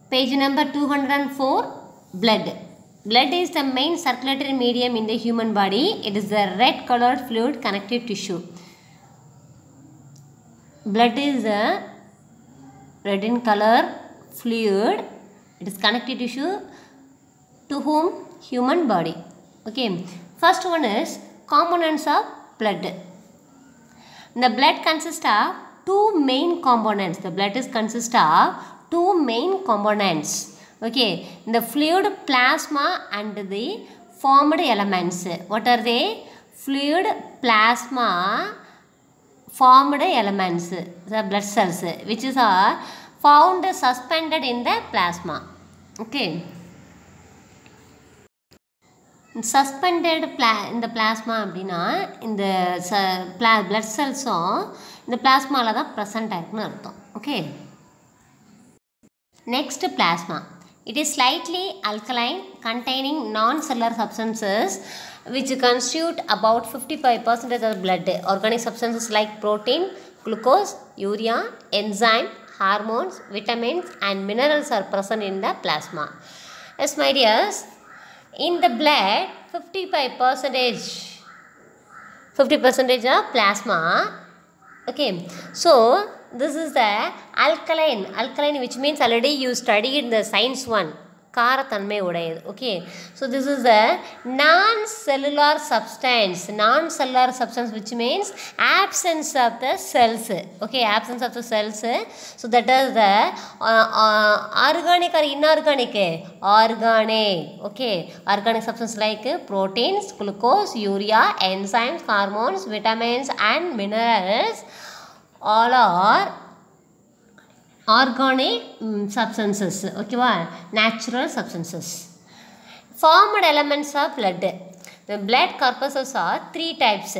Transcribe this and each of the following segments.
Page number 204 Blood. Blood is the main circulatory medium in the human body. It is a red colored fluid connective tissue. Blood is a red in color fluid. It is connective tissue to whom? Human body. Okay. First one is components of blood. The blood consists of two main components. The blood is consist of two main components. Okay, the fluid plasma and the formed elements. What are they? Fluid plasma formed elements, the blood cells, which is are found suspended in the plasma. Okay. Suspended பிளா இந்த plasma அப்படின்னா இந்த ச பிளா blood செல்ஸும் இந்த பிளாஸ்மாவில் தான் present ஆயிருக்குன்னு அர்த்தம் okay next plasma it is slightly alkaline containing non cellular substances which constitute about 55% of the blood. Organic substances like protein, glucose, urea, enzyme, hormones, vitamins and minerals are present in the plasma. Yes, my dears, in the blood 55 percentage 50 percentage of plasma okay so this is the alkaline alkaline which means already you studied in the science one காரத்தன்மை உடையது okay so this is the non cellular substance non cellular substance which means absence of the cells okay absence of the cells so that is the organic or inorganic organic okay organic substance like proteins glucose urea enzymes hormones vitamins and minerals all are organic substances ஓகேவா natural substances formed elements of blood the blood corpuscles are three types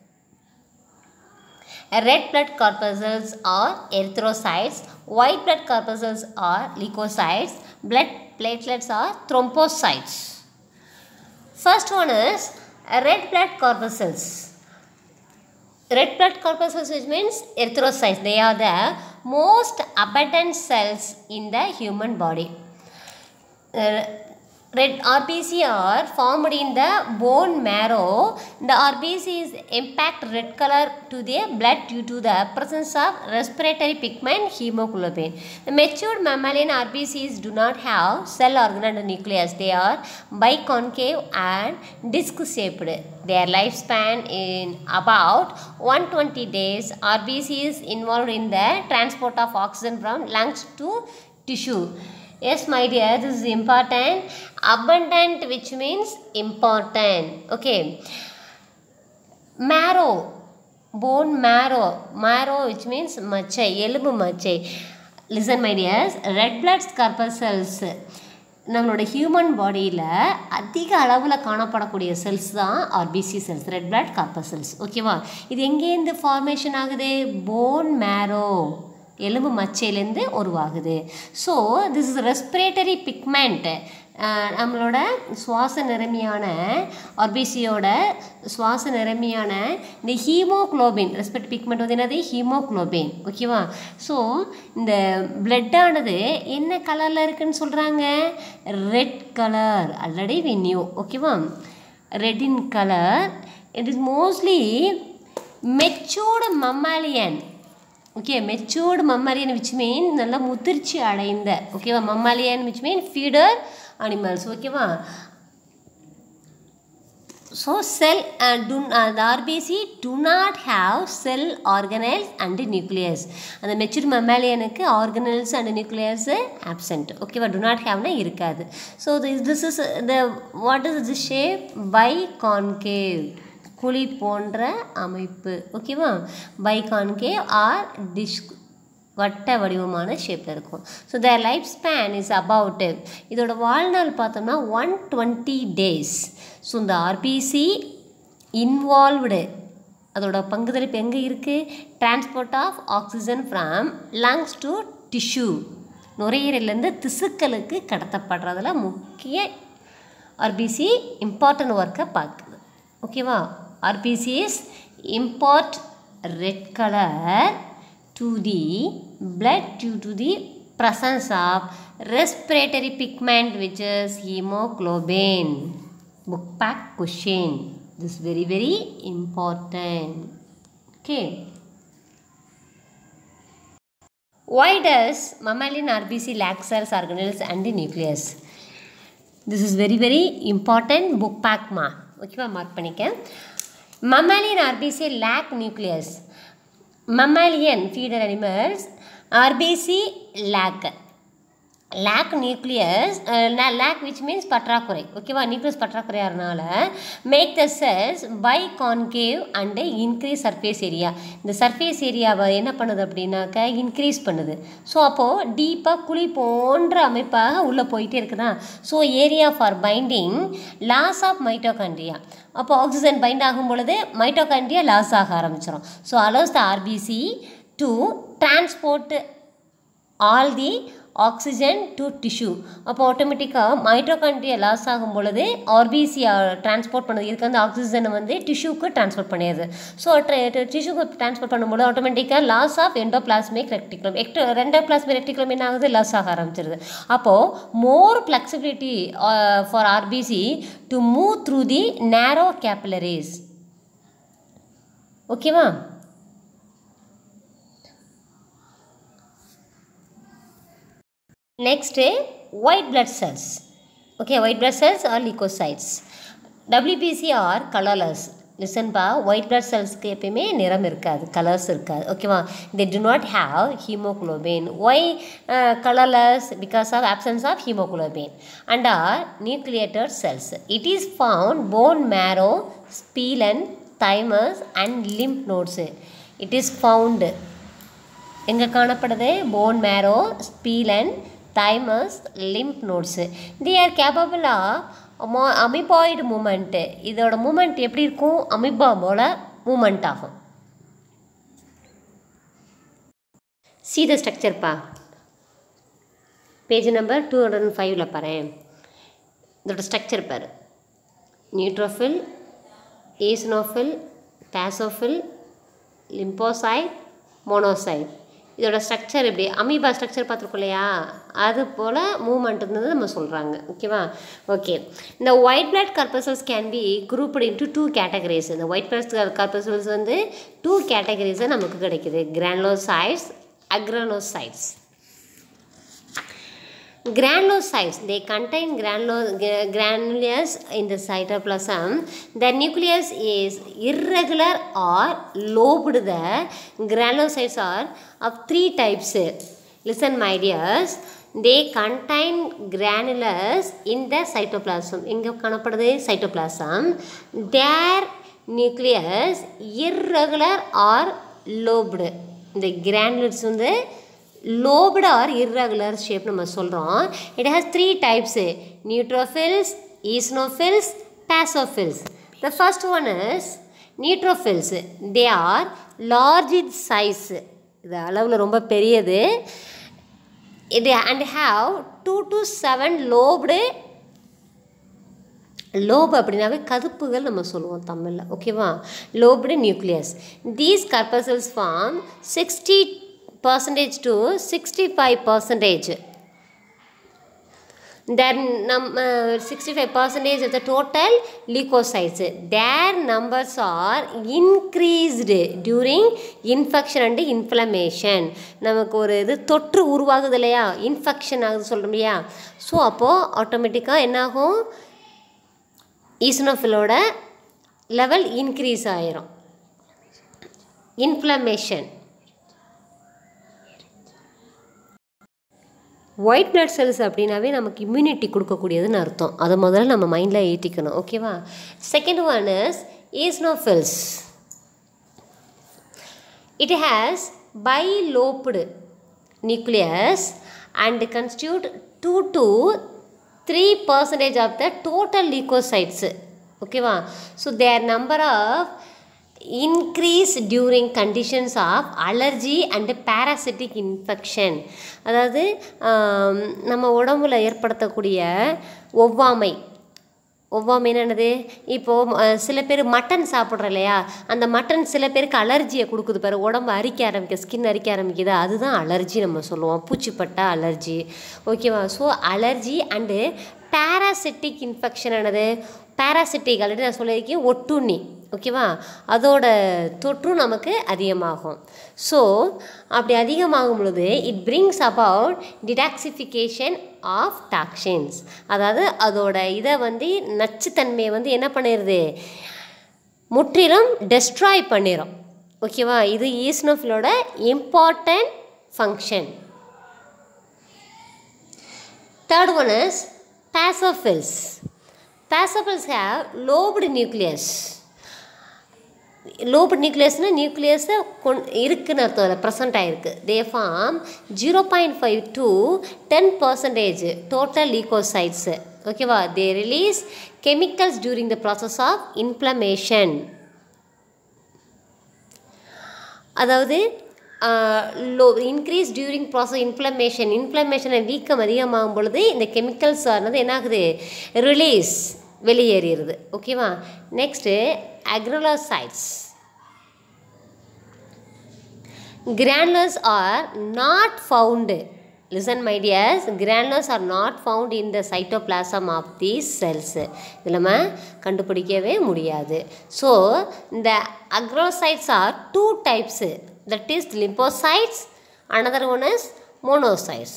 red blood corpuscles are erythrocytes white blood corpuscles are leukocytes blood platelets are thrombocytes first one is red blood corpuscles red blood corpuscles which means erythrocytes they are the most abundant cells in the human body uh, red RBC are formed in the bone marrow. The RBC is impact red color to the blood due to the presence of respiratory pigment hemoglobin. The matured mammalian RBCs do not have cell organelle nucleus. They are biconcave and disc shaped. Their lifespan in about 120 days. RBC is involved in the transport of oxygen from lungs to tissue. Yes, my dear, this is important. Abundant, which means important. Okay. Marrow, bone marrow. Marrow, which means மச்சை எலும்பு மச்சை listen my dears red blood corpuscles நம்மளோட human பாடியில் அதிக அளவில் காணப்படக்கூடிய cells தான் RBC cells red blood corpuscles ஓகேவா இது எங்கேருந்து ஃபார்மேஷன் ஆகுது போன் மேரோ எலும்பு மச்சையிலேருந்து உருவாகுது so this is respiratory pigment நம்மளோட சுவாச நிறமியான ஆர்பிசியோட சுவாச நிறமியான இந்த ஹீமோக்ளோபின் ரெஸ்பெக்ட் பிக்மெண்ட் வந்து என்னது ஹீமோக்ளோபின் ஓகேவா ஸோ இந்த பிளட்டானது என்ன கலரில் இருக்குன்னு சொல்கிறாங்க red colour already we knew ஓகேவா red in colour it is mostly matured mammalian okay matured mammalian which mean நல்லா முதிர்ச்சி அடைந்த ஓகேவா mammalian which mean feeder animals ஓகேவா so cell do the RBC do not have cell organelles and nucleus அந்த mature மம்மாலியனுக்கு organelles and nucleus absent ஓகேவா do not ஹேவ்னா இருக்காது so this is the what is the shape biconcave குழி போன்ற அமைப்பு ஓகேவா பை கான்கேவ் ஆர் டிஷ் வட்ட வடிவமான ஷேப்பில் இருக்கும் so the life span is about இதோட வாழ்நாள் பார்த்தோம்னா ஒன் டுவெண்ட்டி டேஸ் ஸோ இந்த ஆர்பிசி இன்வால்வ்டு அதோட பங்குதல் இப்போ எங்கே இருக்குது transport of oxygen from lungs to tissue நுரையீரலேருந்து திசுக்களுக்கு கடத்தப்படுறதுல முக்கிய ஆர்பிசி இம்பார்ட்டன்ட் ஒர்க்கை பார்க்குது ஓகேவா RBC is impart red colour to the blood due to the presence of respiratory pigment which is hemoglobin book pack question this is very very important okay why does mammalian rbc lack cells organelles and the nucleus this is very very important book pack ma ஓகேவா mark பண்ணிக்க mammalian rbc lack nucleus mammalian feeder animals rbc lack lack nucleus lack which means பற்றாக்குறை ஓகேவா nucleus பற்றாக்குறையாகிறனால make the cells biconcave and increase surface area இந்த surface ஏரியாவை என்ன பண்ணுது அப்படின்னாக்க இன்க்ரீஸ் பண்ணுது ஸோ அப்போது டீப்பாக குழி போன்ற அமைப்பாக உள்ளே போயிட்டே இருக்குதா so area for binding loss of mitochondria அப்போ ஆக்சிஜன் பைண்ட் ஆகும் பொழுது மைட்டோகாண்ட்ரியா லாஸ் ஆக ஆரம்பிச்சிடும் so allows the RBC to transport all the oxygen to tissue அப்போ ஆட்டோமேட்டிக்காக மைட்டோகாண்ட்ரியா லாஸ் ஆகும் பொழுது ஆர்பிசி டிரான்ஸ்போர்ட் பண்ணுது இதுக்கு வந்து ஆக்சிஜனை வந்து டிஷ்யூக்கு டிரான்ஸ்போர்ட் பண்ணிடுது ஸோ டிஷ்யூக்கு டிரான்ஸ்போர்ட் பண்ணும்போது ஆட்டோமேட்டிக்காக லாஸ் ஆஃப் எண்டோபிளாஸ்மிக் ரெக்டிகுலம் எக்டோ ரெண்டோபிளாஸ்மிக் ரெக்டிகுலம் என்ன ஆகுது லாஸ் ஆக ஆரம்பிச்சிருது அப்போது more flexibility for RBC to move through the narrow capillaries ஓகேவா Next, white blood cells. Okay, white blood cells are leukocytes. WBC are colorless. Listen பா white blood செல்ஸ்க்கு எப்பயுமே நிறம் இருக்காது கலர்ஸ் இருக்காது ஓகேவா they do not have haemoglobin why colourless because of absence of haemoglobin and are nucleated cells it is found bone marrow spleen thymus and lymph nodes it is found எங்கே காணப்படுது bone marrow spleen thymus lymph nodes they are capable of மோ amoeboid movement இதோட movement எப்படி இருக்கும் amoeba போல் movement ஆகும் see the ஸ்ட்ரக்சர்ப்பா page number two hundred and ஃபைவ்ல பாரு இதோட ஸ்ட்ரக்சர் பாரு neutrophil eosinophil basophil lymphocyte monocyte இதோட ஸ்ட்ரக்சர் எப்படி அமீபா ஸ்ட்ரக்சர் பார்த்துருக்கோம் இல்லையா அது போல் மூமெண்ட் இருந்தது நம்ம சொல்கிறாங்க ஓகேவா ஓகே இந்த white blood corpuscles can be grouped into two categories இந்த ஒயிட் பிளட் கர்பசல்ஸ் வந்து டூ கேட்டகரிஸாக நமக்கு கிடைக்குது granulocytes agranulocytes granulocytes they contain granulo, granules in the cytoplasm the nucleus is irregular or lobed the granulocytes are of three types listen my dears they contain granules in the cytoplasm எங்கே காணப்படுது cytoplasm their nucleus irregular or lobed இந்த கிரானுலட்ஸ் வந்து lobed R irregular shape நம்ம சொல்கிறோம் it has three types neutrophils eosinophils basophils the first one is neutrophils they are large in size இது அளவில் ரொம்ப பெரியது இது and have two to seven lobed lobe அப்படின்னாவே கதுப்புகள் நம்ம சொல்லுவோம் தமிழில் ஓகேவா lobed nucleus these corpuscles form sixty percentage to 65 percentage then num uh, 65 percentage of the total leukocytes their numbers are increased during infection and inflammation நமக்கு ஒரு இது தொற்று உருவாகுது இல்லையா இன்ஃபெக்ஷன் ஆகுது சொல்கிறோம் இல்லையா ஸோ அப்போது ஆட்டோமேட்டிக்காக என்னாகும் ஈசனோஃபிலோட லெவல் இன்க்ரீஸ் ஆயிரும் இன்ஃப்ளமேஷன் ஒயிட் பிளட் செல்ஸ் அப்படின்னாவே நமக்கு இம்யூனிட்டி கொடுக்கக்கூடியதுன்னு அர்த்தம் அதை முதல்ல நம்ம மைண்டில் ஏற்றிக்கணும் ஓகேவா second one is eosinophils it has bilobed nucleus and constitute two to three percentage of the total leucocytes ஓகேவா so their number of increase during conditions of allergy and parasitic infection அதாவது நம்ம உடம்புல ஏற்படுத்தக்கூடிய ஒவ்வாமை ஒவ்வாமை என்னது இப்போது சில பேர் மட்டன் சாப்பிட்றோம் இல்லையா அந்த மட்டன் சில பேருக்கு அலர்ஜியை கொடுக்குது பாரு உடம்பு அரிக்க ஆரம்பிக்க ஸ்கின் அரிக்க ஆரம்பிக்குது அதுதான் அலர்ஜி நம்ம சொல்லுவோம் பூச்சிப்பட்டா அலர்ஜி ஓகேவா so allergy and parasitic infection என்னது பேராசிட்டிக் ஆல்ரெடி நான் சொல்லியிருக்கேன் ஒட்டுண்ணி ஓகேவா அதோட தொற்றும் நமக்கு அதிகமாகும் ஸோ அப்படி அதிகமாகும் பொழுது it brings about detoxification of toxins அதாவது அதோட இதை வந்து நச்சுத்தன்மையை வந்து என்ன பண்ணிடுது முற்றிலும் டெஸ்ட்ராய் பண்ணிடும் ஓகேவா இது ஈஸ்னோஃபிலோட important function third one is basophils basophils have lobed nucleus lobe நியூக்ளியஸ்னால் நியூக்ளியஸை கொண் இருக்குன்னு அர்த்தம் அதில் ப்ரெசண்ட் ஆகிருக்கு they form zero point five to ten percentage total leucocytes ஓகேவா they release chemicals during the process of inflammation அதாவது low increase during process inflammation இன்ஃப்ளமேஷனை வீக்கம் அதிகமாகும் பொழுது இந்த கெமிக்கல்ஸ் ஆனது என்ன ஆகுது ரிலீஸ் வெளியேறிடுது ஓகேவா next agranulocytes granulars are not found listen my dears granulars are not found in the cytoplasm of these cells இது நம்ம கண்டுபிடிக்கவே முடியாது ஸோ இந்த agranulocytes are two types that is lymphocytes another one is monocytes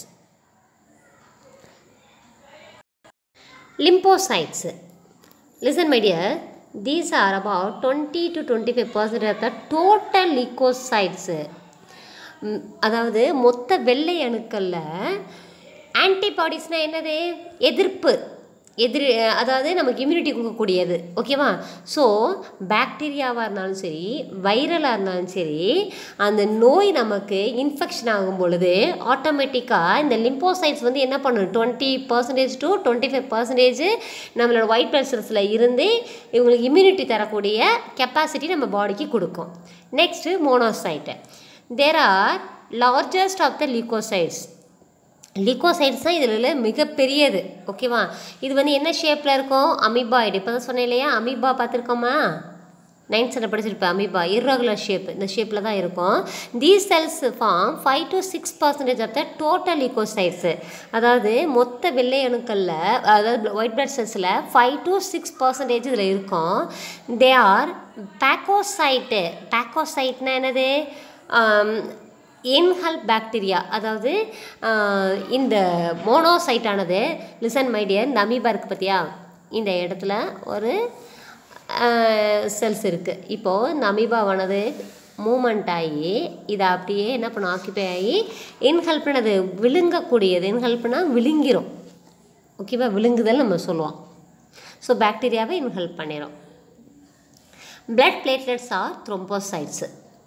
lymphocytes listen my dear these are about 20 to 25 percent of the total leukocytes ம், அதாவது மொத்த வெள்ளை அணுக்களில் ஆன்டிபாடிஸ்னால் என்னது எதிர்ப்பு எதிர் அதாவது நமக்கு இம்யூனிட்டி கொடுக்கக்கூடியது ஓகேவா ஸோ பாக்டீரியாவாக இருந்தாலும் சரி வைரலாக இருந்தாலும் சரி அந்த நோய் நமக்கு இன்ஃபெக்ஷன் ஆகும் பொழுது ஆட்டோமேட்டிக்காக இந்த லிம்போசைட்ஸ் வந்து என்ன பண்ணும் twenty percentage to twenty five percentage நம்மளோட ஒயிட் பிளட் செல்ஸில் இருந்து இவங்களுக்கு இம்யூனிட்டி தரக்கூடிய கெப்பாசிட்டி நம்ம பாடிக்கு கொடுக்கும் next monocyte there are largest of the leucocytes leucocytes தான் இதில் மிகப்பெரியது ஓகேவா இது வந்து என்ன ஷேப்பில் இருக்கும் அமீபாய்டு இப்போ தான் சொன்னேன் இல்லையா அமீபா பார்த்துருக்கோமா நைன்த் ஸ்டாண்டர்ட் படிச்சிருப்பேன் அமீபா irregular ஷேப் இந்த ஷேப்பில் தான் இருக்கும் these cells form five to six percentage of the total leucocytes அதாவது மொத்த வெள்ளை அணுக்களில் அதாவது ஒயிட் பிளட் செல்ஸில் ஃபைவ் டு சிக்ஸ் பர்சன்டேஜ் இதில் இருக்கும் தே ஆர் பேக்கோசைட்டு பேக்கோசைட்னா என்னது இன்ஹல் பாக்டீரியா அதாவது ஆஹ், இந்த மோனோசைட்டானது லிசன் மைடியர் இந்த அமீபா இருக்குது பார்த்தியா இந்த இடத்துல ஒரு செல்ஸ் இருக்குது இப்போது இந்த அமீபாவானது மூமெண்ட் ஆகி இதை அப்படியே என்ன பண்ணும் ஆக்கிபை ஆகி இன்ஹெல்ப் பண்ணது விழுங்கக்கூடியது இன்ஹெல்ப்னா விழுங்கிரும் ஓகேவா விழுங்குதல் நம்ம சொல்லுவோம் ஸோ பாக்டீரியாவை இன்ஹெல்ப் பண்ணிடும் blood platelets are thrombocytes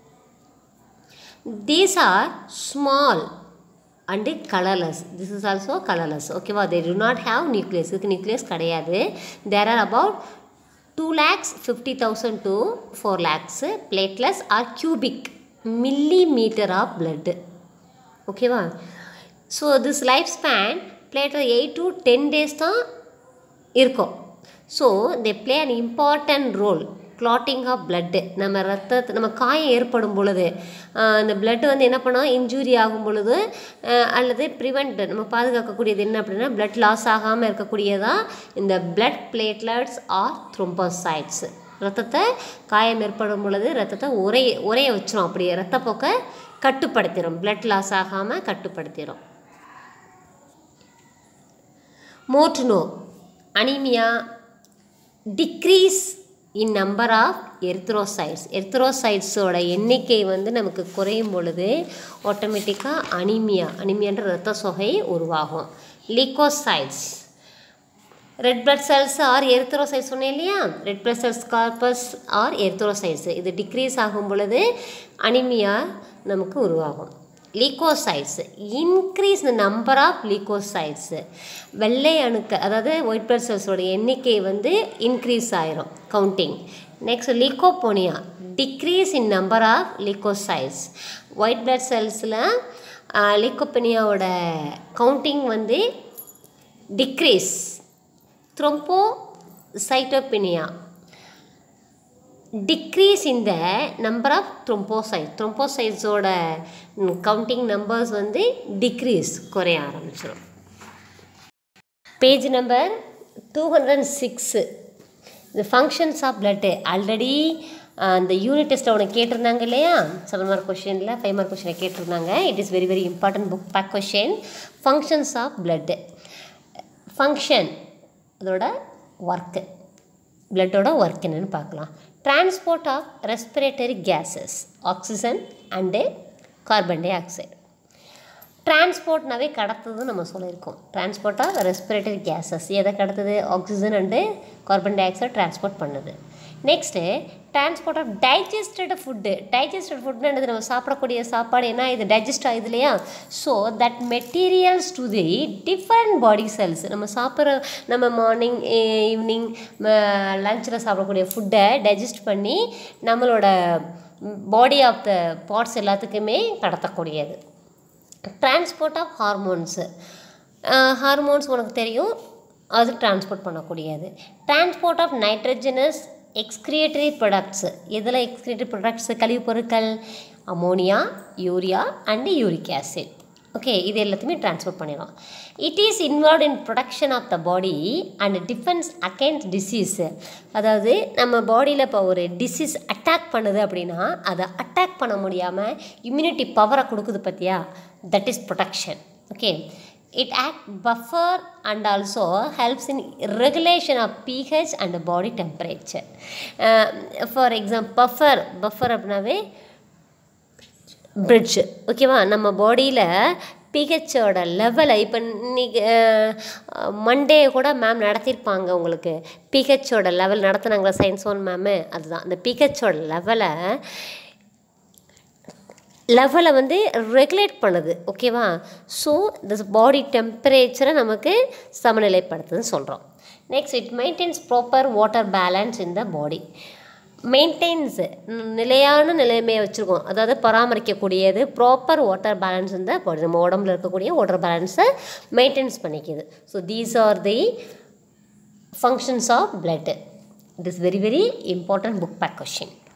these are small and colorless this is also colorless ஓகேவா they do not have nucleus இதுக்கு nucleus கிடையாது there are about 2 lakhs 50000 to 4 lakhs platelets are cubic millimeter of blood ஓகேவா so this life span பிளேட்டில் eight to ten days தான் இருக்கும் so they play an important role clotting of blood நம்ம ரத்தத்தை நம்ம காயம் ஏற்படும் பொழுது ஆஹ் அந்த blood வந்து என்ன பண்ணோம் இன்ஜூரி ஆகும் பொழுது ஆஹ் அல்லது ப்ரிவெண்ட் நம்ம பாதுகாக்கக்கூடியது என்ன அப்படின்னா blood லாஸ் ஆகாமல் இருக்கக்கூடியதான் இந்த blood platelets ஆர் thrombocytes ரத்தத்தை காயம் ஏற்படும் பொழுது ரத்தத்தை உரைய உரைய வச்சிரும் அப்படியே ரத்தப்போக்கை கட்டுப்படுத்திடும் blood லாஸ் ஆகாமல் கட்டுப்படுத்திடும் more to know anemia decrease in number of erythrocytes எர்த்ரோசைட்ஸோட எண்ணிக்கை வந்து நமக்கு குறையும் பொழுது ஆட்டோமேட்டிக்காக அனிமியா அனிமியான்ற இரத்த சொகை உருவாகும் leucocytes red blood cells are erythrocytes சொன்னேன் இல்லையா red blood cells corpus are erythrocytes இது டிக்ரீஸ் ஆகும் பொழுது அனிமியா நமக்கு உருவாகும் leucocytes increase the number of leucocytes வெள்ளை அணுக்கள் அதாவது ஒயிட் blood செல்ஸோட எண்ணிக்கை வந்து இன்க்ரீஸ் ஆயிரும் counting next leucopenia decrease in number of leucocytes white blood செல்ஸில் லீகோபோனியாவோட கவுண்டிங் வந்து decrease thrombo cytopenia decrease in the number of thrombocytes thrombocytes-ஓட கவுண்டிங் நம்பர்ஸ் வந்து டிக்ரீஸ் குறைய ஆரம்பிச்சிடும் page number two hundred six இந்த ஃபங்க்ஷன்ஸ் ஆஃப் பிளட்டு ஆல்ரெடி அந்த unit டெஸ்ட்டில் உனக்கு கேட்டிருந்தாங்க இல்லையா செவன் மார்க் கொஷினில் ஃபைவ் மார்க் கொஷினில் கேட்டிருந்தாங்க it is very very important book back question functions of blood function அதோட ஒர்க்கு பிளட்டோட ஒர்க் என்னன்னு பார்க்கலாம் transport of respiratory gases oxygen and carbon dioxide டிரான்ஸ்போர்ட்னாவே கடத்துதுன்னு நம்ம சொல்லியிருக்கோம் டிரான்ஸ்போர்ட் ஆஃப் ரெஸ்பிரேட்டரி கேஸஸ் எதை கடத்துது oxygen and carbon dioxide transport பண்ணுது next transport of digested food digested ஃபுட்னு நம்ம சாப்பிடக்கூடிய சாப்பாடு என்ன இது டைஜஸ்ட் ஆகுது இல்லையா so that materials to the different body cells நம்ம சாப்பிட்ற நம்ம மார்னிங் ஈவினிங் லஞ்சில் சாப்பிடக்கூடிய ஃபுட்டை டைஜஸ்ட் பண்ணி நம்மளோட பாடி ஆஃப் த பார்ட்ஸ் எல்லாத்துக்குமே கடத்தக்கூடியது டிரான்ஸ்போர்ட் ஆஃப் ஹார்மோன்ஸு ஹார்மோன்ஸ் உனக்கு தெரியும் அது டிரான்ஸ்போர்ட் பண்ணக்கூடியது transport of nitrogenous excretory products இதில் எக்ஸ்கிரியேட்டரி ப்ராடக்ட்ஸ் கழிவுப் பொருட்கள் ammonia urea and uric acid okay இது எல்லாத்தையுமே ட்ரான்ஸ்போர்ட் பண்ணிடும் it is involve in production of the body and defence against disease அதாவது நம்ம பாடியில் இப்போ ஒரு டிசீஸ் அட்டாக் பண்ணுது அப்படின்னா அதை அட்டாக் பண்ண முடியாமல் இம்யூனிட்டி பவரை கொடுக்குது பார்த்தியா that is production okay it act buffer and also helps in regulation of pH and body temperature uh, for example buffer buffer அப்படின்னாவே பிரிட்ஜ் ஓகேவா நம்ம பாடியில் பிஹெச்சோட லெவலை இப்போ இன்னைக்கு மண்டே கூட மேம் நடத்தியிருப்பாங்க உங்களுக்கு பிஹெச்சோட லெவல் நடத்துனாங்களா சயின்ஸ் ஒன் மேமு அதுதான் அந்த பிஹெச்சோட லெவலை லெவலை வந்து ரெகுலேட் பண்ணுது ஓகேவா ஸோ திஸ் பாடி டெம்பரேச்சரை நமக்கு சமநிலைப்படுத்துதுன்னு சொல்கிறோம் next it maintains proper water balance in the body maintains நிலையான நிலைமையை வச்சுருக்கோம் அதாவது பராமரிக்கக்கூடியது ப்ராப்பர் வாட்டர் பேலன்ஸ் இந்த பாடி நம்ம உடம்புல இருக்கக்கூடிய வாட்டர் பேலன்ஸை மெயின்டைன்ஸ் பண்ணிக்குது so these are the functions of blood it is very very important book back question